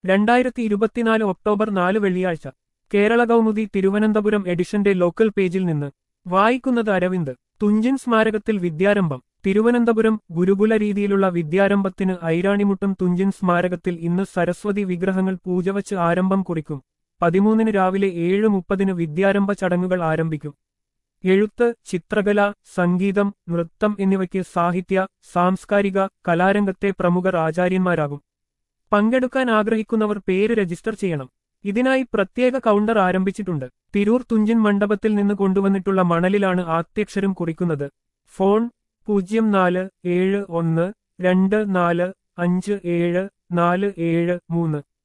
രണ്ടായിരത്തി ഇരുപത്തിനാല് ഒക്ടോബർ നാല് വെള്ളിയാഴ്ച കേരള കൗമുദി തിരുവനന്തപുരം എഡിഷന്റെ ലോക്കൽ പേജിൽ നിന്ന് വായിക്കുന്നത് അരവിന്ദ് തുഞ്ചൻ സ്മാരകത്തിൽ വിദ്യാരംഭം തിരുവനന്തപുരം ഗുരുകുല രീതിയിലുള്ള വിദ്യാരംഭത്തിന് ഐരാണിമുട്ടം തുഞ്ചൻ സ്മാരകത്തിൽ ഇന്ന് സരസ്വതി വിഗ്രഹങ്ങൾ പൂജവച്ച് ആരംഭം കുറിക്കും പതിമൂന്നിന് രാവിലെ ഏഴ് മുപ്പതിന് വിദ്യാരംഭ ചടങ്ങുകൾ ആരംഭിക്കും എഴുത്ത് ചിത്രകല സംഗീതം നൃത്തം എന്നിവയ്ക്ക് സാഹിത്യ സാംസ്കാരിക കലാരംഗത്തെ പ്രമുഖർ ആചാര്യന്മാരാകും പങ്കെടുക്കാൻ ആഗ്രഹിക്കുന്നവർ പേര് രജിസ്റ്റർ ചെയ്യണം ഇതിനായി പ്രത്യേക കൗണ്ടർ ആരംഭിച്ചിട്ടുണ്ട് തിരൂർ തുഞ്ചൻ മണ്ഡപത്തിൽ നിന്ന് കൊണ്ടുവന്നിട്ടുള്ള മണലിലാണ് ആദ്യക്ഷരം കുറിക്കുന്നത് ഫോൺ പൂജ്യം നാല് ഏഴ് ഒന്ന് രണ്ട് നാല് അഞ്ച് ഏഴ് നാല് ഏഴ് മൂന്ന്